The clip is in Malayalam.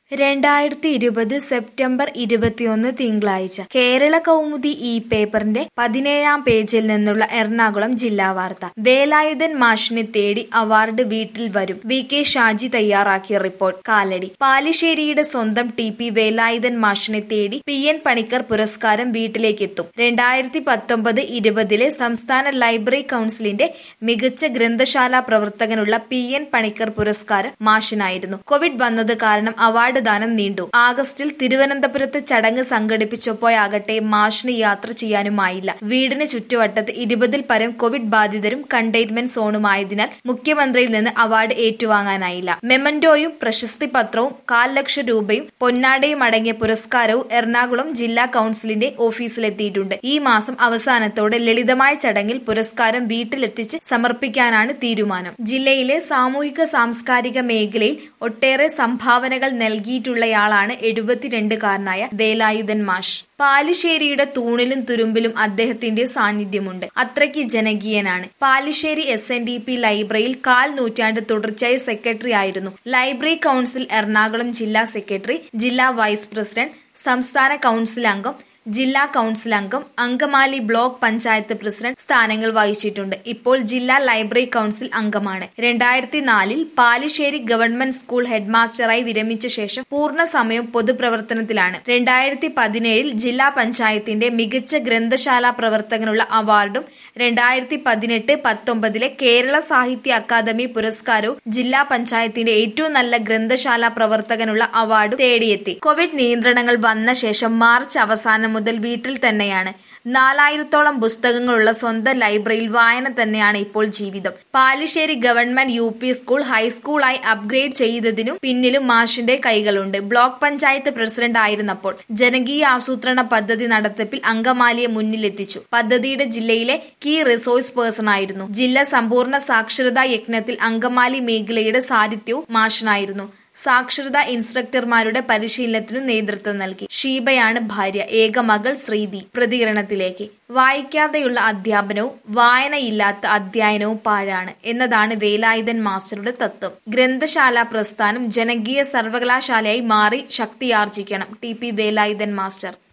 രണ്ടായിരത്തി ഇരുപത് സെപ്റ്റംബർ ഇരുപത്തിയൊന്ന് തിങ്കളാഴ്ച കേരള കൗമുദി ഈ പേപ്പറിന്റെ പതിനേഴാം പേജിൽ നിന്നുള്ള എറണാകുളം ജില്ലാ വാർത്ത വേലായുധൻ മാഷിനെ തേടി അവാർഡ് വീട്ടിൽ വരും വി കെ ഷാജി തയ്യാറാക്കിയ റിപ്പോർട്ട് കാലടി പാലിശ്ശേരിയുടെ സ്വന്തം ടി പി വേലായുധൻ മാഷിനെ തേടി പി എൻ പണിക്കർ പുരസ്കാരം വീട്ടിലേക്കെത്തും രണ്ടായിരത്തി പത്തൊമ്പത് ഇരുപതിലെ സംസ്ഥാന ലൈബ്രറി കൌൺസിലിന്റെ മികച്ച ഗ്രന്ഥശാല പ്രവർത്തകനുള്ള പി എൻ പണിക്കർ പുരസ്കാരം മാഷിനായിരുന്നു കോവിഡ് വന്നത് കാരണം അവാർഡ് ദാനം നീണ്ടു ആഗസ്റ്റിൽ തിരുവനന്തപുരത്ത് ചടങ്ങ് സംഘടിപ്പിച്ചപ്പോഴാകട്ടെ മാഷിന് യാത്ര ചെയ്യാനുമായില്ല വീടിന് ചുറ്റുവട്ടത്ത് ഇരുപതിൽ പരം കോവിഡ് ബാധിതരും കണ്ടെയ്ൻമെന്റ് സോണുമായതിനാൽ മുഖ്യമന്ത്രിയിൽ നിന്ന് അവാർഡ് ഏറ്റുവാങ്ങാനായില്ല മെമന്റോയും പ്രശസ്തി പത്രവും കാൽ ലക്ഷം രൂപയും പൊന്നാടയും അടങ്ങിയ പുരസ്കാരവും എറണാകുളം ജില്ലാ കൌൺസിലിന്റെ ഓഫീസിലെത്തിയിട്ടുണ്ട് ഈ മാസം അവസാനത്തോടെ ലളിതമായ ചടങ്ങിൽ പുരസ്കാരം വീട്ടിലെത്തിച്ച് സമർപ്പിക്കാനാണ് തീരുമാനം ജില്ലയിലെ സാമൂഹിക സാംസ്കാരിക മേഖലയിൽ ഒട്ടേറെ സംഭാവനകൾ നൽകിയിട്ടുള്ളയാളാണ് എഴുപത്തിരണ്ടുകാരനായ വേലായുധൻ മാഷ് പാലിശ്ശേരിയുടെ തൂണിലും തുരുമ്പിലും അദ്ദേഹത്തിന്റെ സാന്നിധ്യമുണ്ട് അത്രയ്ക്ക് ജനകീയനാണ് Palissery S N D P ലൈബ്രറിയിൽ കാൽ നൂറ്റാണ്ട് തുടർച്ചയായി സെക്രട്ടറി ആയിരുന്നു ലൈബ്രറി കൌൺസിൽ എറണാകുളം ജില്ലാ സെക്രട്ടറി ജില്ലാ വൈസ് പ്രസിഡന്റ് സംസ്ഥാന കൌൺസിൽ അംഗം ജില്ലാ കൌൺസിൽ അംഗം അങ്കമാലി ബ്ലോക്ക് പഞ്ചായത്ത് പ്രസിഡന്റ് സ്ഥാനങ്ങൾ വഹിച്ചിട്ടുണ്ട് ഇപ്പോൾ ജില്ലാ ലൈബ്രറി കൌൺസിൽ അംഗമാണ് രണ്ടായിരത്തി നാലിൽ പാലിശ്ശേരി ഗവൺമെന്റ് സ്കൂൾ ഹെഡ്മാസ്റ്ററായി വിരമിച്ച ശേഷം പൂർണ്ണ സമയം പൊതുപ്രവർത്തനത്തിലാണ് രണ്ടായിരത്തി പതിനേഴിൽ ജില്ലാ പഞ്ചായത്തിന്റെ മികച്ച ഗ്രന്ഥശാല പ്രവർത്തകനുള്ള അവാർഡും രണ്ടായിരത്തി പതിനെട്ട് പത്തൊമ്പതിലെ കേരള സാഹിത്യ അക്കാദമി പുരസ്കാരവും ജില്ലാ പഞ്ചായത്തിന്റെ ഏറ്റവും നല്ല ഗ്രന്ഥശാല പ്രവർത്തകനുള്ള അവാർഡും തേടിയെത്തി കോവിഡ് നിയന്ത്രണങ്ങൾ വന്ന ശേഷം മാർച്ച് അവസാനം മുതൽ വീട്ടിൽ തന്നെയാണ് നാലായിരത്തോളം പുസ്തകങ്ങളുള്ള സ്വന്തം ലൈബ്രറിയിൽ വായന തന്നെയാണ് ഇപ്പോൾ ജീവിതം Palissery government U P school ഹൈസ്കൂളായി അപ്ഗ്രേഡ് ചെയ്തതിനും പിന്നിലും മാഷിന്റെ കൈകളുണ്ട് ബ്ലോക്ക് പഞ്ചായത്ത് പ്രസിഡന്റ് ആയിരുന്നപ്പോൾ ജനകീയ ആസൂത്രണ പദ്ധതി നടത്തിപ്പിൽ അങ്കമാലിയെ മുന്നിലെത്തിച്ചു പദ്ധതിയുടെ ജില്ലയിലെ കീ റിസോഴ്സ് പേഴ്സൺ ആയിരുന്നു ജില്ല സമ്പൂർണ്ണ സാക്ഷരതാ യജ്ഞത്തിൽ അങ്കമാലി മേഖലയുടെ സാന്നിധ്യവും മാഷിനായിരുന്നു സാക്ഷരതാ ഇൻസ്ട്രക്ടർമാരുടെ പരിശീലനത്തിനു നേതൃത്വം നൽകി ഷീബയാണ് ഭാര്യ ഏക മകൾ ശ്രീതി പ്രതികരണത്തിലേക്ക് വായിക്കാതെയുള്ള അധ്യാപനവും വായനയില്ലാത്ത അധ്യയനവും പാഴാണ് എന്നതാണ് വേലായുധൻ മാസ്റ്ററുടെ തത്വം ഗ്രന്ഥശാല പ്രസ്ഥാനം ജനകീയ സർവകലാശാലയായി മാറി ശക്തിയാർജിക്കണം ടി പി വേലായുധൻ മാസ്റ്റർ